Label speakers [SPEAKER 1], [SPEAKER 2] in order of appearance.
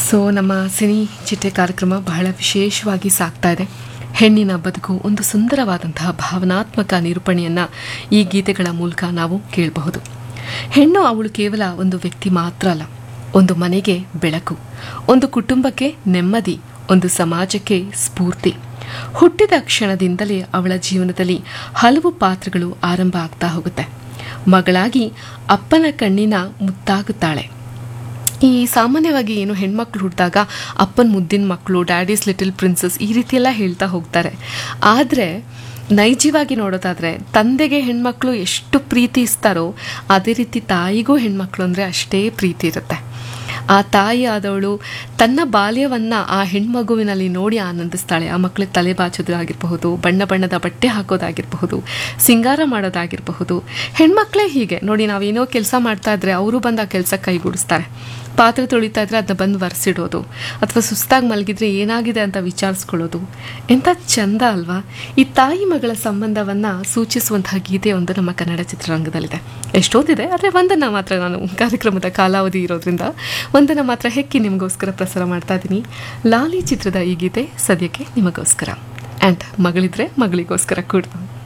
[SPEAKER 1] so ನಮ್ಮ cine ಚಿಟ್ಟೆ ಕಾರ್ಯಕ್ರಮ ಬಹಳ ವಿಶೇಷವಾಗಿ ಸಾಗ್ತಾ ಇದೆ ಹೆಣ್ಣಿನ ಬದುಕು ಒಂದು ಸುಂದರವಾದಂತಹ ಭಾವನಾತ್ಮಕ ನಿರೂಪಣೆಯನ್ನು ಈ ಗೀತೆಗಳ ಮೂಲಕ ನಾವು ಕೇಳಬಹುದು ಹೆಣ್ಣು ಅವಳು ಕೇವಲ ಒಂದು ವ್ಯಕ್ತಿ ಮಾತ್ರ ಅಲ್ಲ ಒಂದು ಮನೆಗೆ ಬೆಳಕು ಒಂದು ಕುಟುಂಬಕ್ಕೆ ನೆಮ್ಮದಿ ಒಂದು ಸಮಾಜಕ್ಕೆ ಸ್ಫೂರ್ತಿ ಹುಟ್ಟಿದ ಕ್ಷಣದಿಂದಲೇ ಅವಳ ಜೀವನದಲ್ಲಿ ಹಲವು ಪಾತ್ರಗಳು ಆರಂಭ ಆಗ್ತಾ ಹೋಗುತ್ತೆ ಮಗಳಾಗಿ ಅಪ್ಪನ ಕಣ್ಣಿನ ಮುತ್ತಾಗುತ್ತಾಳೆ ಈ ಸಾಮಾನ್ಯವಾಗಿ ಏನು ಹೆಣ್ಮಕ್ಳು ಹುಟ್ಟಿದಾಗ ಅಪ್ಪನ ಮುದ್ದಿನ ಮಕ್ಕಳು ಡ್ಯಾಡೀಸ್ ಲಿಟಲ್ ಪ್ರಿನ್ಸಸ್ ಈ ರೀತಿ ಎಲ್ಲ ಹೇಳ್ತಾ ಹೋಗ್ತಾರೆ ಆದರೆ ನೈಜವಾಗಿ ನೋಡೋದಾದರೆ ತಂದೆಗೆ ಹೆಣ್ಮಕ್ಳು ಎಷ್ಟು ಪ್ರೀತಿ ಇಸ್ತಾರೋ ಅದೇ ರೀತಿ ತಾಯಿಗೂ ಹೆಣ್ಮಕ್ಳು ಅಂದರೆ ಅಷ್ಟೇ ಪ್ರೀತಿ ಇರುತ್ತೆ ಆ ತಾಯಿ ಆದವಳು ತನ್ನ ಬಾಲ್ಯವನ್ನು ಆ ಹೆಣ್ಮಗುವಿನಲ್ಲಿ ನೋಡಿ ಆನಂದಿಸ್ತಾಳೆ ಆ ಮಕ್ಕಳಿಗೆ ತಲೆ ಬಾಚೋದಾಗಿರಬಹುದು ಬಣ್ಣ ಬಣ್ಣದ ಬಟ್ಟೆ ಹಾಕೋದಾಗಿರಬಹುದು ಸಿಂಗಾರ ಮಾಡೋದಾಗಿರಬಹುದು ಹೆಣ್ಮಕ್ಳೇ ಹೀಗೆ ನೋಡಿ ನಾವೇನೋ ಕೆಲಸ ಮಾಡ್ತಾ ಇದ್ರೆ ಅವರು ಬಂದು ಆ ಕೆಲಸ ಕೈಗೂಡಿಸ್ತಾರೆ ಪಾತ್ರೆ ತೊಳಿತಾ ಇದ್ರೆ ಅದನ್ನ ಬಂದು ಒರೆಸಿಡೋದು ಅಥವಾ ಸುಸ್ತಾಗಿ ಮಲಗಿದ್ರೆ ಏನಾಗಿದೆ ಅಂತ ವಿಚಾರಿಸ್ಕೊಳ್ಳೋದು ಎಂಥ ಚಂದ ಅಲ್ವಾ ಈ ತಾಯಿ ಮಗಳ ಸಂಬಂಧವನ್ನು ಸೂಚಿಸುವಂತಹ ಗೀತೆಯೊಂದು ನಮ್ಮ ಕನ್ನಡ ಚಿತ್ರರಂಗದಲ್ಲಿದೆ ಎಷ್ಟೊಂದಿದೆ ಆದರೆ ಒಂದನ್ನು ಮಾತ್ರ ನಾನು ಕಾರ್ಯಕ್ರಮದ ಕಾಲಾವಧಿ ಇರೋದ್ರಿಂದ ಒಂದನ್ನು ಮಾತ್ರ ಹೆಕ್ಕಿ ನಿಮಗೋಸ್ಕರ ಪ್ರಸಾರ ಮಾಡ್ತಾ ಇದ್ದೀನಿ ಲಾಲಿ ಚಿತ್ರದ ಈ ಗೀತೆ ಸದ್ಯಕ್ಕೆ ನಿಮಗೋಸ್ಕರ ಆ್ಯಂಡ್ ಮಗಳಿದ್ರೆ ಮಗಳಿಗೋಸ್ಕರ ಕೂಡ